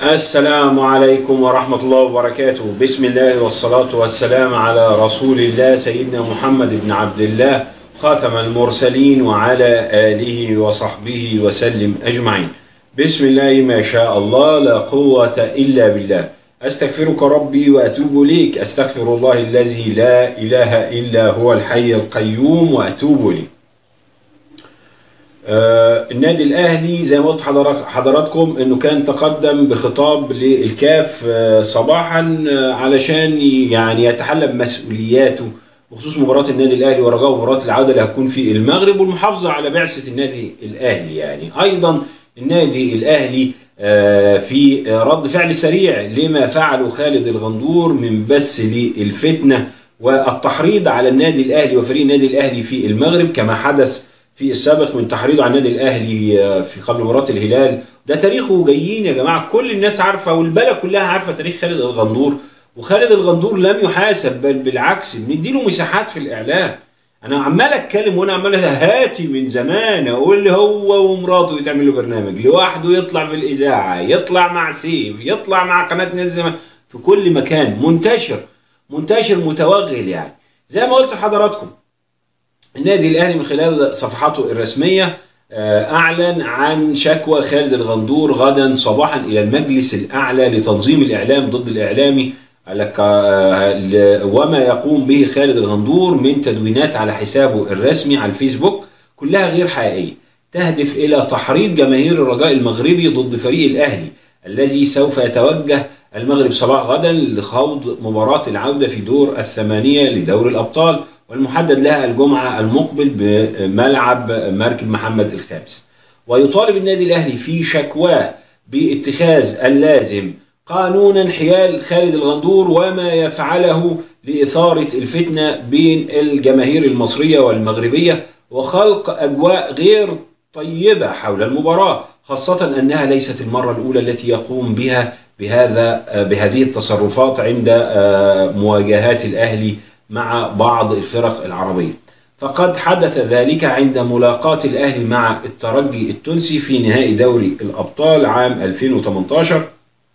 السلام عليكم ورحمة الله وبركاته بسم الله والصلاة والسلام على رسول الله سيدنا محمد بن عبد الله خاتم المرسلين وعلى آله وصحبه وسلم أجمعين بسم الله ما شاء الله لا قوة إلا بالله أستغفرك ربي وأتوب إليك أستغفر الله الذي لا إله إلا هو الحي القيوم وأتوب إليه آه، النادي الاهلي زي ما قلت حضرات- حضراتكم انه كان تقدم بخطاب للكاف آه، صباحا آه، علشان ي- يعني يتحلى بمسؤولياته بخصوص مباراه النادي الاهلي ورجاء مباراه العوده اللي هتكون في المغرب والمحافظه على بعثه النادي الاهلي يعني ايضا النادي الاهلي آه، في آه، رد فعل سريع لما فعله خالد الغندور من بث للفتنه والتحريض على النادي الاهلي وفريق النادي الاهلي في المغرب كما حدث في السابق من تحريضه على النادي الاهلي آه، في قبل مباراه الهلال ده تاريخه جايين يا جماعه كل الناس عارفه والبلد كلها عارفه تاريخ خالد الغندور وخالد الغندور لم يحاسب بل بالعكس بنديله مساحات في الاعلام انا عمال اتكلم وانا عمال هاتي من زمان اقول هو ومراته يتعمل له برنامج لوحده يطلع في الاذاعه يطلع مع سيف يطلع مع قناه نادي الزمالك في كل مكان منتشر منتشر متوغل يعني زي ما قلت لحضراتكم النادي الاهلي من خلال صفحاته الرسميه آه، اعلن عن شكوى خالد الغندور غدا صباحا الى المجلس الاعلى لتنظيم الاعلام ضد الاعلامي قال لك آه، ل- وما يقوم به خالد الغندور من تدوينات على حسابه الرسمي على الفيسبوك كلها غير حقيقيه تهدف الى تحريض جماهير الرجاء المغربي ضد فريق الاهلي الذي سوف يتوجه المغرب صباح غدا لخوض مباراة العودة في دور الثمانية لدور الأبطال والمحدد لها الجمعة المقبل بملعب مركب محمد الخامس ويطالب النادي الأهلي في شكواه باتخاذ اللازم قانونا حيال خالد الغندور وما يفعله لإثارة الفتنة بين الجماهير المصرية والمغربية وخلق أجواء غير طيبة حول المباراة خاصة أنها ليست المرة الأولى التي يقوم بها بهذا بهذه التصرفات عند آه، مواجهات الأهلي مع بعض الفرق العربية فقد حدث ذلك عند ملاقاة الأهلي مع الترجي التونسي في نهائي دوري الأبطال عام 2018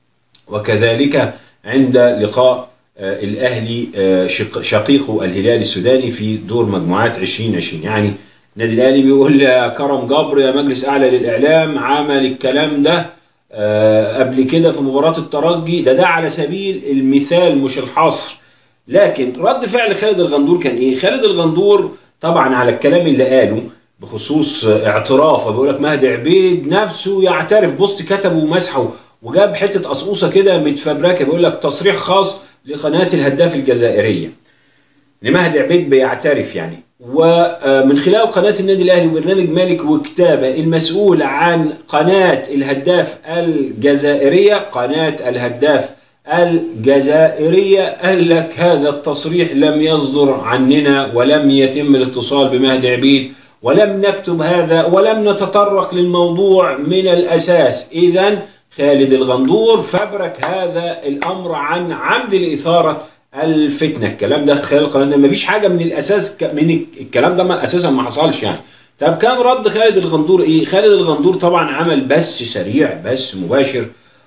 وكذلك عند لقاء آه، الأهلي آه، شق- شقيقه الهلال السوداني في دور مجموعات 2020 يعني النادي الأهلي بيقول يا كرم جبر يا مجلس أعلى للإعلام عمل الكلام ده آه، قبل كده في مباراة الترجي ده ده على سبيل المثال مش الحصر لكن رد فعل خالد الغندور كان ايه؟ خالد الغندور طبعا على الكلام اللي قاله بخصوص اعترافه بيقول لك مهدي عبيد نفسه يعترف بوست كتبه ومسحه وجاب حته قصقوصه كده متفبركه بيقول لك تصريح خاص لقناه الهداف الجزائريه. لمهدي عبيد بيعترف يعني ومن خلال قناة النادي الأهلي وبرنامج مالك وكتابة المسؤول عن قناة الهداف الجزائرية قناة الهداف الجزائرية قال لك هذا التصريح لم يصدر عننا ولم يتم الاتصال بمهدي عبيد ولم نكتب هذا ولم نتطرق للموضوع من الأساس إذا خالد الغندور فبرك هذا الأمر عن عمد الإثارة الفتنه الكلام ده خلال القناه ده مفيش حاجه من الاساس ك- من الكلام ده ما اساسا ما حصلش يعني طب كان رد خالد الغندور ايه خالد الغندور طبعا عمل بث سريع بث مباشر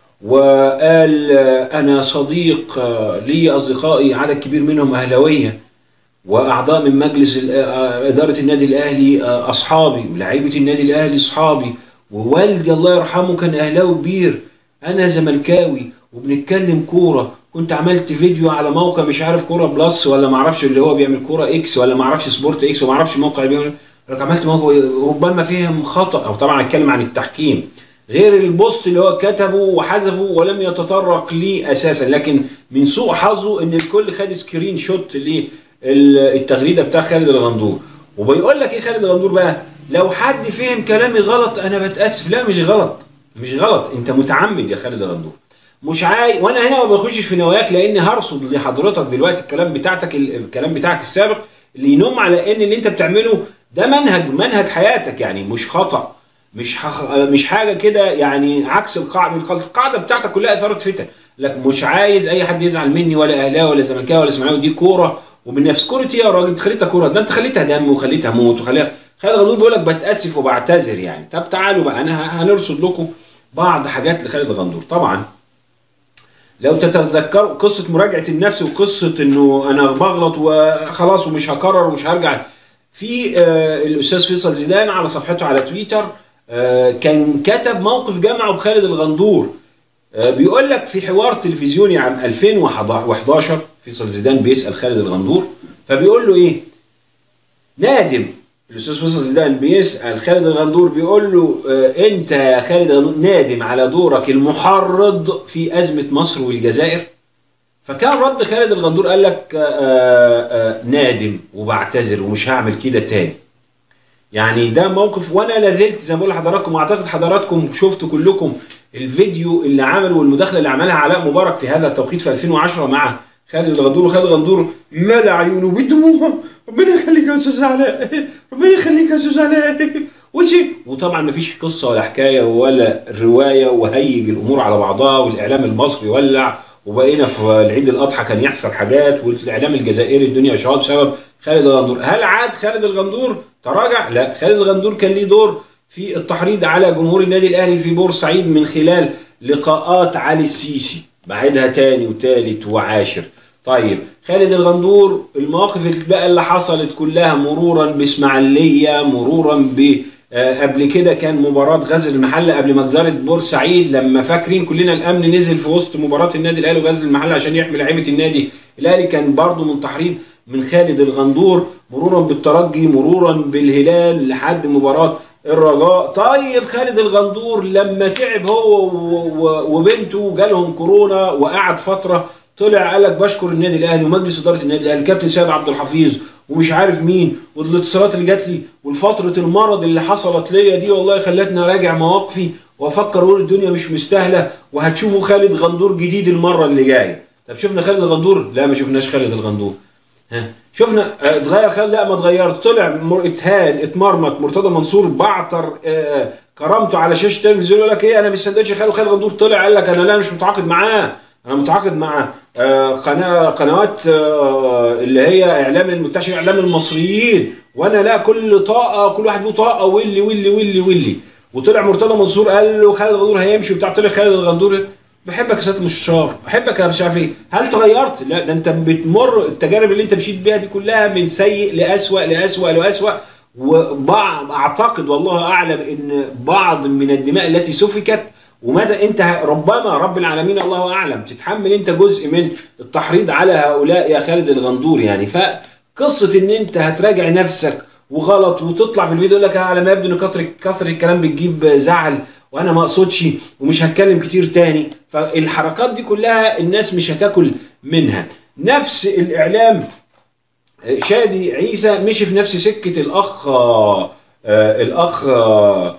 وقال آه، انا صديق آه، لي اصدقائي عدد كبير منهم اهلاويه واعضاء من مجلس ال- آه، اداره النادي الاهلي آه، اصحابي ولاعيبه النادي الاهلي اصحابي ووالدي الله يرحمه كان اهلاوي كبير انا زملكاوي وبنتكلم كوره كنت عملت فيديو على موقع مش عارف كوره بلس ولا ما اعرفش اللي هو بيعمل كوره اكس ولا ما اعرفش سبورت اكس وما اعرفش موقع بيعمل لك عملت موقع ربما فهم خطا او طبعا اتكلم عن التحكيم غير البوست اللي هو كتبه وحذفه ولم يتطرق ليه اساسا لكن من سوء حظه ان الكل خد سكرين شوت للتغريده بتاع خالد الغندور وبيقول لك ايه خالد الغندور بقى لو حد فهم كلامي غلط انا بتاسف لا مش غلط مش غلط انت متعمد يا خالد الغندور مش عاي وانا هنا ما بخشش في نواياك لان هرصد لحضرتك دلوقتي الكلام بتاعتك الكلام بتاعك السابق اللي ينم على ان اللي انت بتعمله ده منهج منهج حياتك يعني مش خطأ مش حخ... مش حاجه كده يعني عكس القاعده القاعده بتاعتك كلها اثاره فتن لك مش عايز اي حد يزعل مني ولا اهلاوي ولا زملكاوي ولا اسماعيلي دي كوره ومن نفس كوره ايه يا راجل انت خليتها كوره ده انت خليتها دم وخليتها موت وخليها خالد غندور بيقول لك بتاسف وبعتذر يعني طب تعالوا بقى انا هنرصد لكم بعض حاجات لخالد الغندور طبعا لو تتذكروا قصه مراجعه النفس وقصه انه انا بغلط وخلاص ومش هكرر ومش هرجع في آه، الاستاذ فيصل زيدان على صفحته على تويتر آه، كان كتب موقف جمعه بخالد الغندور آه، بيقول لك في حوار تلفزيوني عام 2011 فيصل زيدان بيسال خالد الغندور فبيقول له ايه نادم الاستاذ فيصل زيدان بيسال خالد الغندور بيقول له آه، انت يا خالد الغندور نادم على دورك المحرض في ازمه مصر والجزائر فكان رد خالد الغندور قال لك آه، آه، نادم وبعتذر ومش هعمل كده تاني يعني ده موقف وانا لازلت زي ما بقول لحضراتكم واعتقد حضراتكم شفتوا كلكم الفيديو اللي عمله والمداخله اللي عملها علاء مبارك في هذا التوقيت في 2010 مع خالد الغندور وخالد الغندور ملا عيونه بدموع ربنا يخليك يا استاذ علاء ربنا يخليك يا استاذ علاء وشي وطبعا مفيش قصه ولا حكايه ولا روايه وهيج الامور على بعضها والاعلام المصري ولع وبقينا في العيد الاضحى كان يحصل حاجات والاعلام الجزائري الدنيا شهاد بسبب خالد الغندور هل عاد خالد الغندور تراجع لا خالد الغندور كان ليه دور في التحريض على جمهور النادي الاهلي في بورسعيد من خلال لقاءات علي السيسي بعدها تاني وتالت وعاشر طيب خالد الغندور المواقف اللي بقى اللي حصلت كلها مرورا باسماعيليه مرورا ب آه، قبل كده كان مباراة غزل المحلة قبل مجزرة بورسعيد لما فاكرين كلنا الأمن نزل في وسط مباراة النادي الأهلي وغزل المحلة عشان يحمي لعيبة النادي الأهلي كان برضه من تحريض من خالد الغندور مرورا بالترجي مرورا بالهلال لحد مباراة الرجاء طيب خالد الغندور لما تعب هو و- و- وبنته جالهم كورونا وقعد فترة طلع قال لك بشكر النادي الاهلي ومجلس اداره النادي الاهلي كابتن سيد عبد الحفيظ ومش عارف مين والاتصالات اللي جات لي والفتره المرض اللي حصلت ليا دي والله خلتني اراجع مواقفي وافكر اقول الدنيا مش مستاهله وهتشوفوا خالد غندور جديد المره اللي جايه طب شفنا خالد الغندور لا ما شفناش خالد الغندور ها شفنا آه، اتغير خالد لا ما اتغير طلع مر- اتهان اتمرمط مرتضى منصور بعتر آه، كرامته على شاشه التلفزيون يقول لك ايه انا مش صدقش خالد خالد غندور طلع قال لك انا لا مش متعاقد معاه انا متعاقد مع آه، قناه قنوات آه، اللي هي اعلام المنتشر اعلام المصريين وانا لا كل طاقه كل واحد له طاقه واللي واللي واللي واللي وطلع مرتضى منصور قال له خالد الغندور هيمشي وبتاع طلع خالد الغندور بحبك يا سياده المستشار بحبك يا مش عارف ايه هل تغيرت لا ده انت بتمر التجارب اللي انت مشيت بيها دي كلها من سيء لاسوأ لاسوأ لاسوأ وبعض اعتقد والله اعلم ان بعض من الدماء التي سفكت وماذا انت ربما رب العالمين الله اعلم تتحمل انت جزء من التحريض على هؤلاء يا خالد الغندور يعني فقصه ان انت هتراجع نفسك وغلط وتطلع في الفيديو يقول لك على ما يبدو ان كتر كثر الكلام بتجيب زعل وانا ما اقصدش ومش هتكلم كتير تاني فالحركات دي كلها الناس مش هتاكل منها نفس الاعلام شادي عيسى مشي في نفس سكه الاخ آه الاخ آه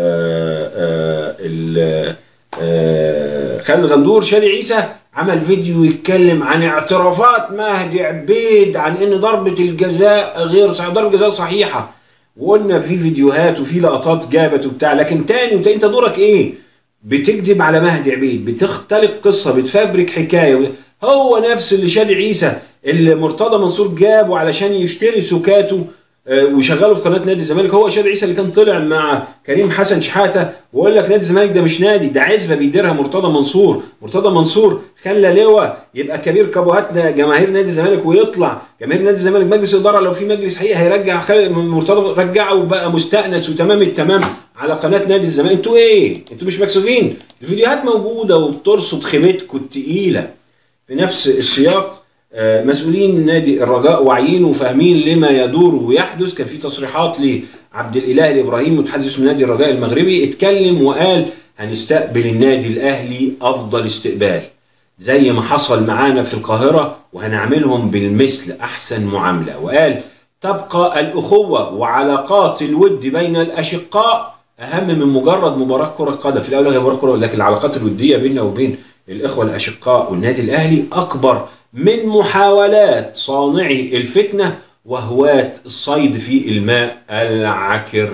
آه ال- آه، خالد غندور شادي عيسى عمل فيديو يتكلم عن اعترافات مهدي عبيد عن ان ضربه الجزاء غير صحيحه ضربه الجزاء صحيحه وقلنا في فيديوهات وفي لقطات جابت وبتاع لكن تاني وتاني انت دورك ايه؟ بتكذب على مهدي عبيد بتختلق قصه بتفبرك حكايه هو نفس اللي شادي عيسى اللي مرتضى منصور جابه علشان يشتري سكاته آه، ويشغله في قناه نادي الزمالك هو شادي عيسى اللي كان طلع مع كريم حسن شحاته ويقول لك نادي الزمالك ده مش نادي ده عزبه بيديرها مرتضى منصور مرتضى منصور خلى لواء يبقى كبير كبهات جماهير نادي الزمالك ويطلع جماهير نادي الزمالك مجلس الاداره لو في مجلس حقيقي هيرجع خالد مرتضى رجعه وبقى مستانس وتمام التمام على قناه نادي الزمالك انتوا ايه انتوا مش مكسوفين الفيديوهات موجوده وبترصد خيبتكم التقيله في نفس السياق آه، مسؤولين نادي الرجاء واعيين وفاهمين لما يدور ويحدث كان في تصريحات لعبد الاله الابراهيم متحدث اسم نادي الرجاء المغربي اتكلم وقال هنستقبل النادي الاهلي افضل استقبال زي ما حصل معانا في القاهره وهنعملهم بالمثل احسن معامله وقال تبقى الاخوه وعلاقات الود بين الاشقاء اهم من مجرد مباراه كره قدم في الاول هي مباراه كره لكن العلاقات الوديه بيننا وبين الاخوه الاشقاء والنادي الاهلي اكبر من محاولات صانعي الفتنه وهواة الصيد في الماء العكر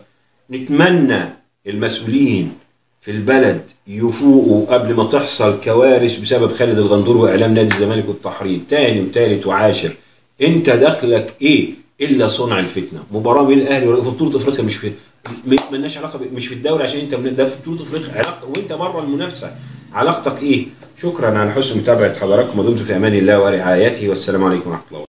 نتمنى المسؤولين في البلد يفوقوا قبل ما تحصل كوارث بسبب خالد الغندور واعلام نادي الزمالك والتحريض تاني وتالت وعاشر انت دخلك ايه الا صنع الفتنه مباراه بين الاهلي في بطوله افريقيا مش في م- ملناش علاقه ب- مش في الدوري عشان انت من- ده في بطوله افريقيا علاقه وانت بره المنافسه علاقتك ايه شكرا على حسن متابعه حضراتكم ودمتم في امان الله ورعايته والسلام عليكم ورحمه الله